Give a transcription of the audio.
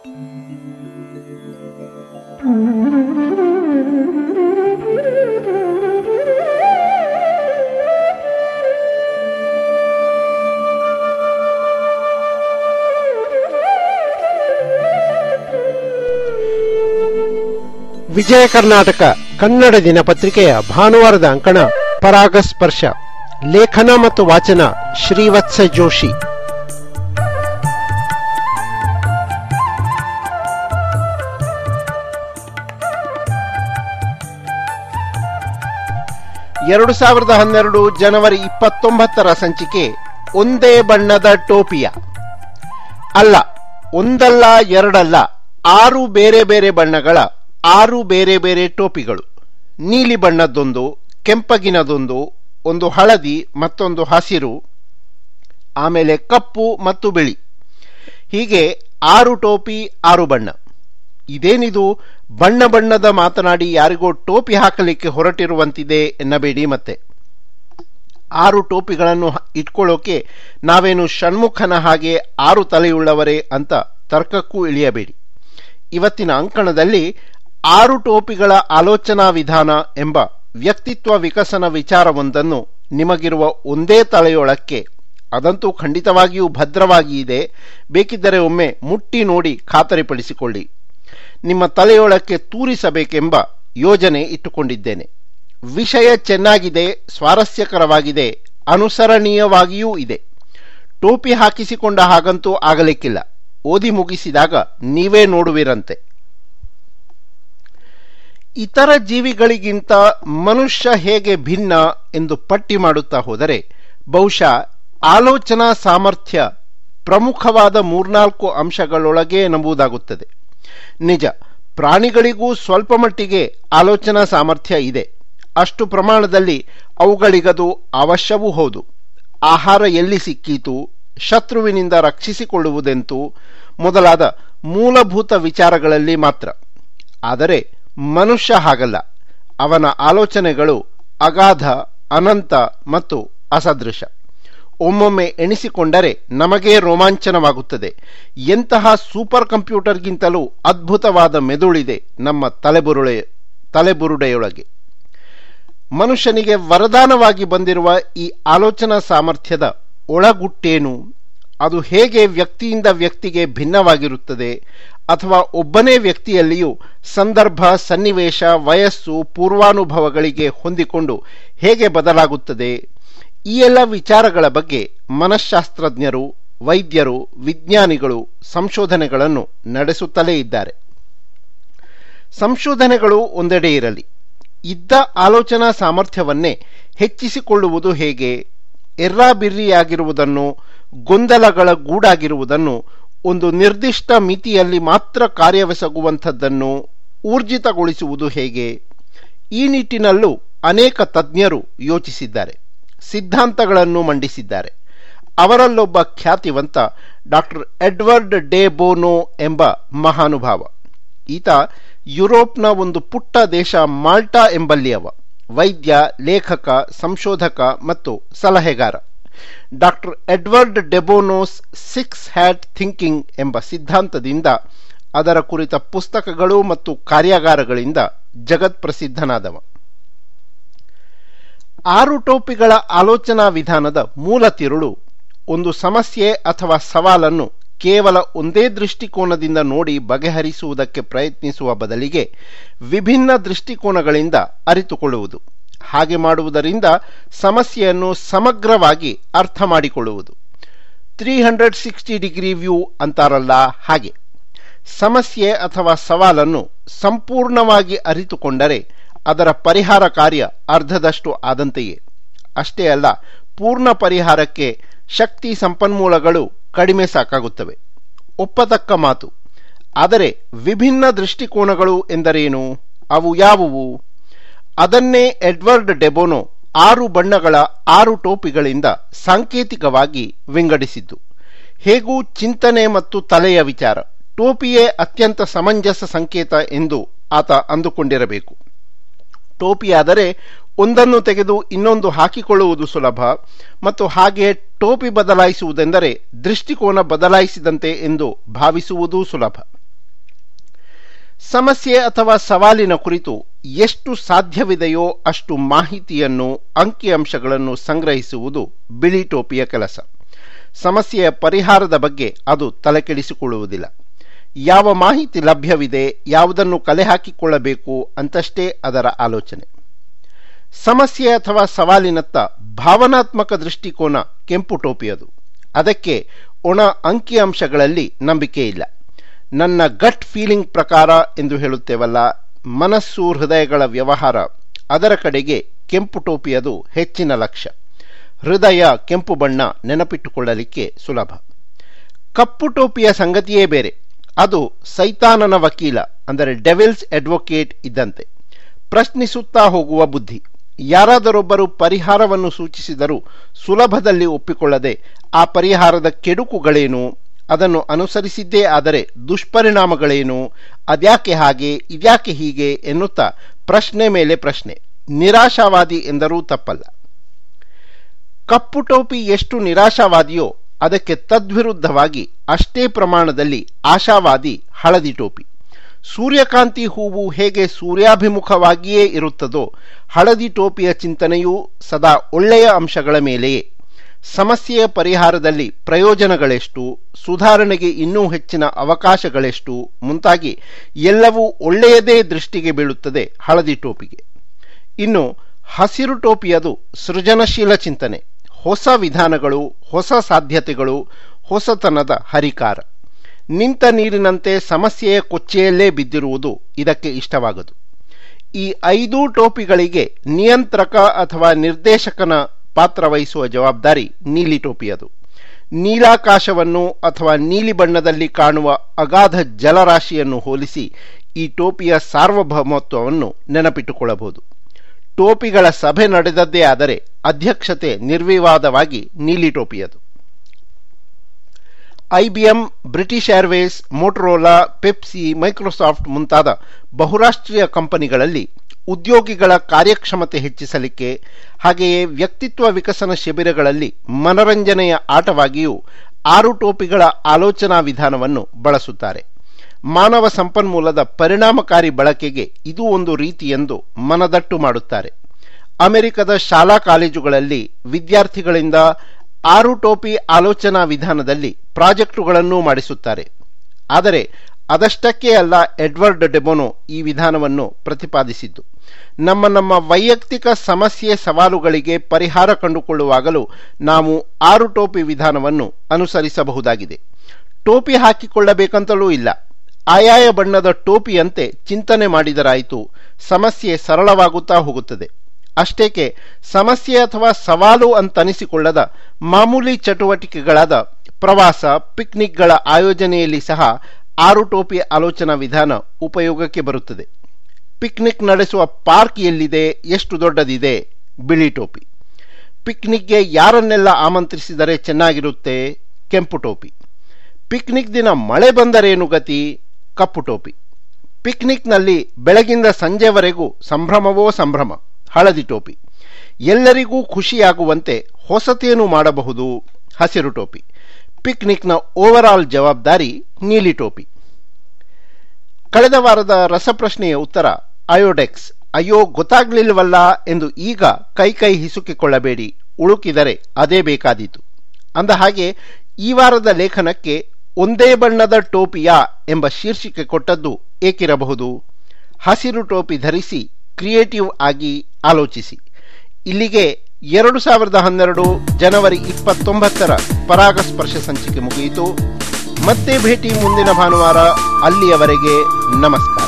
ವಿಜಯ ಕರ್ನಾಟಕ ಕನ್ನಡ ದಿನಪತ್ರಿಕೆಯ ಭಾನುವಾರದ ಅಂಕಣ ಪರಾಗಸ್ಪರ್ಶ ಲೇಖನ ಮತ್ತು ವಾಚನ ಶ್ರೀವತ್ಸ ಜೋಶಿ ಎರಡು ಸಾವಿರದ ಹನ್ನೆರಡು ಜನವರಿ ಇಪ್ಪತ್ತೊಂಬತ್ತರ ಸಂಚಿಕೆ ಒಂದೇ ಬಣ್ಣದ ಟೋಪಿಯ ಅಲ್ಲ ಒಂದಲ್ಲ ಎರಡಲ್ಲ ಆರು ಬೇರೆ ಬೇರೆ ಬಣ್ಣಗಳ ಆರು ಬೇರೆ ಬೇರೆ ಟೋಪಿಗಳು ನೀಲಿ ಬಣ್ಣದ್ದೊಂದು ಕೆಂಪಗಿನದೊಂದು ಒಂದು ಹಳದಿ ಮತ್ತೊಂದು ಹಸಿರು ಆಮೇಲೆ ಕಪ್ಪು ಮತ್ತು ಬಿಳಿ ಹೀಗೆ ಆರು ಟೋಪಿ ಆರು ಬಣ್ಣ ಇದೇನಿದು ಬಣ್ಣ ಬಣ್ಣದ ಮಾತನಾಡಿ ಯಾರಿಗೋ ಟೋಪಿ ಹಾಕಲಿಕ್ಕೆ ಹೊರಟಿರುವಂತಿದೆ ಎನ್ನಬೇಡಿ ಮತ್ತೆ ಆರು ಟೋಪಿಗಳನ್ನು ಇಟ್ಕೊಳ್ಳೋಕೆ ನಾವೇನು ಷಣ್ಮುಖನ ಹಾಗೆ ಆರು ತಲೆಯುಳ್ಳವರೇ ಅಂತ ತರ್ಕಕ್ಕೂ ಇಳಿಯಬೇಡಿ ಇವತ್ತಿನ ಅಂಕಣದಲ್ಲಿ ಆರು ಟೋಪಿಗಳ ಆಲೋಚನಾ ವಿಧಾನ ಎಂಬ ವ್ಯಕ್ತಿತ್ವ ವಿಕಸನ ವಿಚಾರವೊಂದನ್ನು ನಿಮಗಿರುವ ಒಂದೇ ತಲೆಯೊಳಕ್ಕೆ ಅದಂತೂ ಖಂಡಿತವಾಗಿಯೂ ಭದ್ರವಾಗಿ ಇದೆ ಬೇಕಿದ್ದರೆ ಒಮ್ಮೆ ಮುಟ್ಟಿ ನೋಡಿ ಖಾತರಿಪಡಿಸಿಕೊಳ್ಳಿ ನಿಮ್ಮ ತಲೆಯೊಳಕ್ಕೆ ತೂರಿಸಬೇಕೆಂಬ ಯೋಜನೆ ಇಟ್ಟುಕೊಂಡಿದ್ದೇನೆ ವಿಷಯ ಚೆನ್ನಾಗಿದೆ ಸ್ವಾರಸ್ಯಕರವಾಗಿದೆ ಅನುಸರಣೀಯವಾಗಿಯೂ ಇದೆ ಟೋಪಿ ಹಾಕಿಸಿಕೊಂಡ ಹಾಗಂತೂ ಆಗಲಿಕ್ಕಿಲ್ಲ ಓದಿ ಮುಗಿಸಿದಾಗ ನೀವೇ ನೋಡುವಿರಂತೆ ಇತರ ಜೀವಿಗಳಿಗಿಂತ ಮನುಷ್ಯ ಹೇಗೆ ಭಿನ್ನ ಎಂದು ಪಟ್ಟಿ ಮಾಡುತ್ತಾ ಹೋದರೆ ಬಹುಶಃ ಆಲೋಚನಾ ಸಾಮರ್ಥ್ಯ ಪ್ರಮುಖವಾದ ಮೂರ್ನಾಲ್ಕು ಅಂಶಗಳೊಳಗೆ ನಂಬುದಾಗುತ್ತದೆ ನಿಜ ಪ್ರಾಣಿಗಳಿಗೂ ಸ್ವಲ್ಪ ಮಟ್ಟಿಗೆ ಆಲೋಚನಾ ಸಾಮರ್ಥ್ಯ ಇದೆ ಅಷ್ಟು ಪ್ರಮಾಣದಲ್ಲಿ ಅವುಗಳಿಗದು ಅವಶ್ಯವೂ ಹೌದು ಆಹಾರ ಎಲ್ಲಿ ಸಿಕ್ಕೀತು ಶತ್ರುವಿನಿಂದ ರಕ್ಷಿಸಿಕೊಳ್ಳುವುದೆಂತೂ ಮೊದಲಾದ ಮೂಲಭೂತ ವಿಚಾರಗಳಲ್ಲಿ ಮಾತ್ರ ಆದರೆ ಮನುಷ್ಯ ಹಾಗಲ್ಲ ಅವನ ಆಲೋಚನೆಗಳು ಅಗಾಧ ಅನಂತ ಮತ್ತು ಅಸದೃಶ ಒಮ್ಮೊಮ್ಮೆ ಎಣಿಸಿಕೊಂಡರೆ ನಮಗೇ ರೋಮಾಂಚನವಾಗುತ್ತದೆ ಎಂತಹ ಸೂಪರ್ ಕಂಪ್ಯೂಟರ್ಗಿಂತಲೂ ಅದ್ಭುತವಾದ ಮೆದುಳಿದೆ ನಮ್ಮ ತಲೆಬುರುಳೆ ತಲೆಬುರುಡೆಯೊಳಗೆ ಮನುಷ್ಯನಿಗೆ ವರದಾನವಾಗಿ ಬಂದಿರುವ ಈ ಆಲೋಚನಾ ಸಾಮರ್ಥ್ಯದ ಒಳಗುಟ್ಟೇನು ಅದು ಹೇಗೆ ವ್ಯಕ್ತಿಯಿಂದ ವ್ಯಕ್ತಿಗೆ ಭಿನ್ನವಾಗಿರುತ್ತದೆ ಅಥವಾ ಒಬ್ಬನೇ ವ್ಯಕ್ತಿಯಲ್ಲಿಯೂ ಸಂದರ್ಭ ಸನ್ನಿವೇಶ ವಯಸ್ಸು ಪೂರ್ವಾನುಭವಗಳಿಗೆ ಹೊಂದಿಕೊಂಡು ಹೇಗೆ ಬದಲಾಗುತ್ತದೆ ಈ ಎಲ್ಲ ವಿಚಾರಗಳ ಬಗ್ಗೆ ಮನಃಶಾಸ್ತ್ರಜ್ಞರು ವೈದ್ಯರು ವಿಜ್ಞಾನಿಗಳು ಸಂಶೋಧನೆಗಳನ್ನು ನಡೆಸುತ್ತಲೇ ಇದ್ದಾರೆ ಸಂಶೋಧನೆಗಳು ಒಂದೆಡೆ ಇರಲಿ ಇದ್ದ ಆಲೋಚನಾ ಸಾಮರ್ಥ್ಯವನ್ನೇ ಹೆಚ್ಚಿಸಿಕೊಳ್ಳುವುದು ಹೇಗೆ ಎರ್ರಾಬಿರ್ರಿಯಾಗಿರುವುದನ್ನು ಗೊಂದಲಗಳ ಗೂಡಾಗಿರುವುದನ್ನು ಒಂದು ನಿರ್ದಿಷ್ಟ ಮಿತಿಯಲ್ಲಿ ಮಾತ್ರ ಕಾರ್ಯವೆಸಗುವಂಥದ್ದನ್ನು ಊರ್ಜಿತಗೊಳಿಸುವುದು ಹೇಗೆ ಈ ನಿಟ್ಟಿನಲ್ಲೂ ಅನೇಕ ತಜ್ಞರು ಯೋಚಿಸಿದ್ದಾರೆ ಸಿದ್ಧಾಂತಗಳನ್ನು ಮಂಡಿಸಿದ್ದಾರೆ ಅವರಲ್ಲೊಬ್ಬ ಖ್ಯಾತಿವಂತ ಡಾಕ್ಟರ್ ಎಡ್ವರ್ಡ್ ಡೇ ಬೋನೋ ಎಂಬ ಮಹಾನುಭಾವ ಈತ ಯುರೋಪ್ನ ಒಂದು ಪುಟ್ಟ ದೇಶ ಮಾಲ್ಟಾ ಎಂಬಲ್ಲಿಯವ ವೈದ್ಯ ಲೇಖಕ ಸಂಶೋಧಕ ಮತ್ತು ಸಲಹೆಗಾರ doctor Edward de Bono's six hat thinking ಎಂಬ ಸಿದ್ಧಾಂತದಿಂದ ಅದರ ಕುರಿತ ಪುಸ್ತಕಗಳು ಮತ್ತು ಕಾರ್ಯಾಗಾರಗಳಿಂದ ಜಗತ್ಪ್ರಸಿದ್ಧನಾದವ ಆರು ಟೋಪಿಗಳ ಆಲೋಚನಾ ವಿಧಾನದ ಮೂಲ ತಿರುಳು ಒಂದು ಸಮಸ್ಯೆ ಅಥವಾ ಸವಾಲನ್ನು ಕೇವಲ ಒಂದೇ ದೃಷ್ಟಿಕೋನದಿಂದ ನೋಡಿ ಬಗೆಹರಿಸುವುದಕ್ಕೆ ಪ್ರಯತ್ನಿಸುವ ಬದಲಿಗೆ ವಿಭಿನ್ನ ದೃಷ್ಟಿಕೋನಗಳಿಂದ ಅರಿತುಕೊಳ್ಳುವುದು ಹಾಗೆ ಮಾಡುವುದರಿಂದ ಸಮಸ್ಯೆಯನ್ನು ಸಮಗ್ರವಾಗಿ ಅರ್ಥ ಮಾಡಿಕೊಳ್ಳುವುದು three hundred sixty degree view ಅಂತಾರಲ್ಲ ಹಾಗೆ ಸಮಸ್ಯೆ ಅಥವಾ ಸವಾಲನ್ನು ಸಂಪೂರ್ಣವಾಗಿ ಅರಿತುಕೊಂಡರೆ ಅದರ ಪರಿಹಾರ ಕಾರ್ಯ ಅರ್ಧದಷ್ಟು ಆದಂತೆಯೇ ಅಷ್ಟೇ ಅಲ್ಲ ಪೂರ್ಣ ಪರಿಹಾರಕ್ಕೆ ಶಕ್ತಿ ಸಂಪನ್ಮೂಲಗಳು ಕಡಿಮೆ ಸಾಕಾಗುತ್ತವೆ ಒಪ್ಪತಕ್ಕ ಮಾತು ಆದರೆ ವಿಭಿನ್ನ ದೃಷ್ಟಿಕೋನಗಳು ಎಂದರೇನು ಅವು ಯಾವುವು ಅದನ್ನೇ ಎಡ್ವರ್ಡ್ ಡೆಬೋನೋ ಆರು ಬಣ್ಣಗಳ ಆರು ಟೋಪಿಗಳಿಂದ ಸಾಂಕೇತಿಕವಾಗಿ ವಿಂಗಡಿಸಿದ್ದು ಹೇಗೂ ಚಿಂತನೆ ಮತ್ತು ತಲೆಯ ವಿಚಾರ ಟೋಪಿಯೇ ಅತ್ಯಂತ ಸಮಂಜಸ ಸಂಕೇತ ಎಂದು ಆತ ಅಂದುಕೊಂಡಿರಬೇಕು ಟೋಪಿಯಾದರೆ ಒಂದನ್ನು ತೆಗೆದು ಇನ್ನೊಂದು ಹಾಕಿಕೊಳ್ಳುವುದು ಸುಲಭ ಮತ್ತು ಹಾಗೆ ಟೋಪಿ ಬದಲಾಯಿಸುವುದೆಂದರೆ ದೃಷ್ಟಿಕೋನ ಬದಲಾಯಿಸಿದಂತೆ ಎಂದು ಭಾವಿಸುವುದೂ ಸುಲಭ ಸಮಸ್ಯೆ ಅಥವಾ ಸವಾಲಿನ ಕುರಿತು ಎಷ್ಟು ಸಾಧ್ಯವಿದೆಯೋ ಅಷ್ಟು ಮಾಹಿತಿಯನ್ನು ಅಂಕಿಅಂಶಗಳನ್ನು ಸಂಗ್ರಹಿಸುವುದು ಬಿಳಿ ಟೋಪಿಯ ಕೆಲಸ ಸಮಸ್ಯೆಯ ಪರಿಹಾರದ ಬಗ್ಗೆ ಅದು ತಲೆಕೆಡಿಸಿಕೊಳ್ಳುವುದಿಲ್ಲ ಯಾವ ಮಾಹಿತಿ ಲಭ್ಯವಿದೆ ಯಾವುದನ್ನು ಕಲೆ ಹಾಕಿಕೊಳ್ಳಬೇಕು ಅಂತಷ್ಟೇ ಅದರ ಆಲೋಚನೆ ಸಮಸ್ಯೆ ಅಥವಾ ಸವಾಲಿನತ್ತ ಭಾವನಾತ್ಮಕ ದೃಷ್ಟಿಕೋನ ಕೆಂಪು ಟೋಪಿಯದು ಅದಕ್ಕೆ ಒಣ ಅಂಕಿಅಂಶಗಳಲ್ಲಿ ನಂಬಿಕೆ ಇಲ್ಲ ನನ್ನ ಗಟ್ ಫೀಲಿಂಗ್ ಪ್ರಕಾರ ಎಂದು ಹೇಳುತ್ತೇವಲ್ಲ ಮನಸ್ಸು ಹೃದಯಗಳ ವ್ಯವಹಾರ ಅದರ ಕಡೆಗೆ ಕೆಂಪು ಟೋಪಿಯದು ಹೆಚ್ಚಿನ ಲಕ್ಷ್ಯ ಹೃದಯ ಕೆಂಪು ಬಣ್ಣ ನೆನಪಿಟ್ಟುಕೊಳ್ಳಲಿಕ್ಕೆ ಸುಲಭ ಕಪ್ಪು ಟೋಪಿಯ ಸಂಗತಿಯೇ ಬೇರೆ ಅದು ಸೈತಾನನ ವಕೀಲ ಅಂದರೆ ಡೆವಿಲ್ಸ್ ಅಡ್ವೊಕೇಟ್ ಇದ್ದಂತೆ ಪ್ರಶ್ನಿಸುತ್ತಾ ಹೋಗುವ ಬುದ್ಧಿ ಯಾರಾದರೊಬ್ಬರು ಪರಿಹಾರವನ್ನು ಸೂಚಿಸಿದರೂ ಸುಲಭದಲ್ಲಿ ಒಪ್ಪಿಕೊಳ್ಳದೆ ಆ ಪರಿಹಾರದ ಕೆಡುಕುಗಳೇನು ಅದನ್ನು ಅನುಸರಿಸಿದ್ದೇ ಆದರೆ ದುಷ್ಪರಿಣಾಮಗಳೇನು ಅದ್ಯಾಕೆ ಹಾಗೆ ಇದ್ಯಾಕೆ ಹೀಗೆ ಎನ್ನುತ್ತಾ ಪ್ರಶ್ನೆ ಮೇಲೆ ಪ್ರಶ್ನೆ ನಿರಾಶಾವಾದಿ ಎಂದರೂ ತಪ್ಪಲ್ಲ ಕಪ್ಪು ಟೋಪಿ ಎಷ್ಟು ನಿರಾಶಾವಾದಿಯೋ ಅದಕ್ಕೆ ತದ್ವಿರುದ್ಧವಾಗಿ ಅಷ್ಟೇ ಪ್ರಮಾಣದಲ್ಲಿ ಆಶಾವಾದಿ ಹಳದಿ ಟೋಪಿ ಸೂರ್ಯಕಾಂತಿ ಹೂವು ಹೇಗೆ ಸೂರ್ಯಾಭಿಮುಖವಾಗಿಯೇ ಇರುತ್ತದೋ ಹಳದಿ ಟೋಪಿಯ ಚಿಂತನೆಯೂ ಸದಾ ಒಳ್ಳೆಯ ಅಂಶಗಳ ಮೇಲೆಯೇ ಸಮಸ್ಯೆಯ ಪರಿಹಾರದಲ್ಲಿ ಪ್ರಯೋಜನಗಳೆಷ್ಟು ಸುಧಾರಣೆಗೆ ಇನ್ನೂ ಹೆಚ್ಚಿನ ಅವಕಾಶಗಳೆಷ್ಟು ಮುಂತಾಗಿ ಎಲ್ಲವೂ ಒಳ್ಳೆಯದೇ ದೃಷ್ಟಿಗೆ ಬೀಳುತ್ತದೆ ಹಳದಿ ಟೋಪಿಗೆ ಇನ್ನು ಹಸಿರು ಟೋಪಿಯದು ಸೃಜನಶೀಲ ಚಿಂತನೆ ಹೊಸ ವಿಧಾನಗಳು ಹೊಸ ಸಾಧ್ಯತೆಗಳು ಹೊಸತನದ ಹರಿಕಾರ ನಿಂತ ನೀರಿನಂತೆ ಸಮಸ್ಯೆಯ ಕೊಚ್ಚೆಯಲ್ಲೇ ಬಿದ್ದಿರುವುದು ಇದಕ್ಕೆ ಇಷ್ಟವಾಗದು ಈ ಐದೂ ಟೋಪಿಗಳಿಗೆ ನಿಯಂತ್ರಕ ಅಥವಾ ನಿರ್ದೇಶಕನ ಪಾತ್ರ ವಹಿಸುವ ಜವಾಬ್ದಾರಿ ನೀಲಿ ಟೋಪಿಯದು ನೀಲಾಕಾಶವನ್ನು ಅಥವಾ ನೀಲಿ ಬಣ್ಣದಲ್ಲಿ ಕಾಣುವ ಅಗಾಧ ಜಲರಾಶಿಯನ್ನು ಹೋಲಿಸಿ ಈ ಟೋಪಿಯ ಸಾರ್ವಭೌಮತ್ವವನ್ನು ನೆನಪಿಟ್ಟುಕೊಳ್ಳಬಹುದು ಟೋಪಿಗಳ ಸಭೆ ನಡೆದದ್ದೇ ಆದರೆ ಅಧ್ಯಕ್ಷತೆ ನಿರ್ವಿವಾದವಾಗಿ ನೀಲಿ ಟೋಪಿಯದು IBM British Airways Motorola Pepsi Microsoft ಮುಂತಾದ ಬಹುರಾಷ್ಟ್ರೀಯ ಕಂಪನಿಗಳಲ್ಲಿ ಉದ್ಯೋಗಿಗಳ ಕಾರ್ಯಕ್ಷಮತೆ ಹೆಚ್ಚಿಸಲಿಕ್ಕೆ ಹಾಗೆಯೇ ವ್ಯಕ್ತಿತ್ವ ವಿಕಸನ ಶಿಬಿರಗಳಲ್ಲಿ ಮನರಂಜನೆಯ ಆಟವಾಗಿಯೂ ಆರು ಟೋಪಿಗಳ ಆಲೋಚನಾ ವಿಧಾನವನ್ನು ಬಳಸುತ್ತಾರೆ ಮಾನವ ಸಂಪನ್ಮೂಲದ ಪರಿಣಾಮಕಾರಿ ಬಳಕೆಗೆ ಇದು ಒಂದು ರೀತಿ ಎಂದು ಮನದಟ್ಟು ಮಾಡುತ್ತಾರೆ ಅಮೆರಿಕದ ಶಾಲಾ ಕಾಲೇಜುಗಳಲ್ಲಿ ವಿದ್ಯಾರ್ಥಿಗಳಿಂದ ಆರು ಟೋಪಿ ಆಲೋಚನಾ ವಿಧಾನದಲ್ಲಿ ಪ್ರಾಜೆಕ್ಟುಗಳನ್ನೂ ಮಾಡಿಸುತ್ತಾರೆ ಆದರೆ ಅದಷ್ಟಕ್ಕೆ ಅಲ್ಲ ಎಡ್ವರ್ಡ್ ಡೆಬೊನೋ ಈ ವಿಧಾನವನ್ನು ಪ್ರತಿಪಾದಿಸಿದ್ದು ನಮ್ಮ ನಮ್ಮ ವೈಯಕ್ತಿಕ ಸಮಸ್ಯೆ ಸವಾಲುಗಳಿಗೆ ಪರಿಹಾರ ಕಂಡುಕೊಳ್ಳುವಾಗಲೂ ನಾವು ಆರು ಟೋಪಿ ವಿಧಾನವನ್ನು ಅನುಸರಿಸಬಹುದಾಗಿದೆ ಟೋಪಿ ಹಾಕಿಕೊಳ್ಳಬೇಕಂತಲೂ ಇಲ್ಲ ಆಯಾಯ ಬಣ್ಣದ ಟೋಪಿಯಂತೆ ಚಿಂತನೆ ಮಾಡಿದರಾಯಿತು ಸಮಸ್ಯೆ ಸರಳವಾಗುತ್ತಾ ಹೋಗುತ್ತದೆ ಅಷ್ಟೇಕೆ ಸಮಸ್ಯೆ ಅಥವಾ ಸವಾಲು ಅಂತನಿಸಿಕೊಳ್ಳದ ಮಾಮೂಲಿ ಚಟುವಟಿಕೆಗಳಾದ ಪ್ರವಾಸ ಪಿಕ್ನಿಕ್ಗಳ ಆಯೋಜನೆಯಲ್ಲಿ ಸಹ ಆರು ಟೋಪಿ ಆಲೋಚನಾ ವಿಧಾನ ಉಪಯೋಗಕ್ಕೆ ಬರುತ್ತದೆ ಪಿಕ್ನಿಕ್ ನಡೆಸುವ ಪಾರ್ಕ್ ಎಲ್ಲಿದೆ ಎಷ್ಟು ದೊಡ್ಡದಿದೆ ಬಿಳಿ ಟೋಪಿ ಪಿಕ್ನಿಕ್ಗೆ ಯಾರನ್ನೆಲ್ಲ ಆಮಂತ್ರಿಸಿದರೆ ಚೆನ್ನಾಗಿರುತ್ತೆ ಕೆಂಪು ಟೋಪಿ ಪಿಕ್ನಿಕ್ ದಿನ ಮಳೆ ಬಂದರೇನು ಗತಿ ಕಪ್ಪು ಟೋಪಿ ಪಿಕ್ನಿಕ್ನಲ್ಲಿ ಬೆಳಗಿಂದ ಸಂಜೆವರೆಗೂ ಸಂಭ್ರಮವೋ ಸಂಭ್ರಮ ಹಳದಿ ಟೋಪಿ ಎಲ್ಲರಿಗೂ ಖುಷಿಯಾಗುವಂತೆ ಹೊಸತೇನು ಮಾಡಬಹುದು ಹಸಿರು ಟೋಪಿ ಪಿಕ್ನಿಕ್ನ ಓವರಾಲ್ ಜವಾಬ್ದಾರಿ ನೀಲಿ ಟೋಪಿ ಕಳೆದ ವಾರದ ರಸಪ್ರಶ್ನೆಯ ಉತ್ತರ ಅಯೋಡೆಕ್ಸ್ ಅಯ್ಯೋ ಗೊತ್ತಾಗ್ಲಿಲ್ವಲ್ಲ ಎಂದು ಈಗ ಕೈ ಕೈ ಹಿಸುಕಿಕೊಳ್ಳಬೇಡಿ ಉಳುಕಿದರೆ ಅದೇ ಬೇಕಾದೀತು ಅಂದ ಹಾಗೆ ಈ ವಾರದ ಲೇಖನಕ್ಕೆ ಒಂದೇ ಬಣ್ಣದ ಟೋಪಿಯಾ ಎಂಬ ಶೀರ್ಷಿಕೆ ಕೊಟ್ಟದ್ದು ಏಕಿರಬಹುದು ಹಸಿರು ಟೋಪಿ ಧರಿಸಿ ಕ್ರಿಯೇಟಿವ್ ಆಗಿ ಆಲೋಚಿಸಿ ಇಲ್ಲಿಗೆ ಎರಡು ಸಾವಿರದ ಹನ್ನೆರಡು ಜನವರಿ ಇಪ್ಪತ್ತೊಂಬತ್ತರ ಪರಾಗಸ್ಪರ್ಶ ಸಂಚಿಕೆ ಮುಗಿಯಿತು ಮತ್ತೆ ಭೇಟಿ ಮುಂದಿನ ಭಾನುವಾರ ಅಲ್ಲಿಯವರೆಗೆ ನಮಸ್ಕಾರ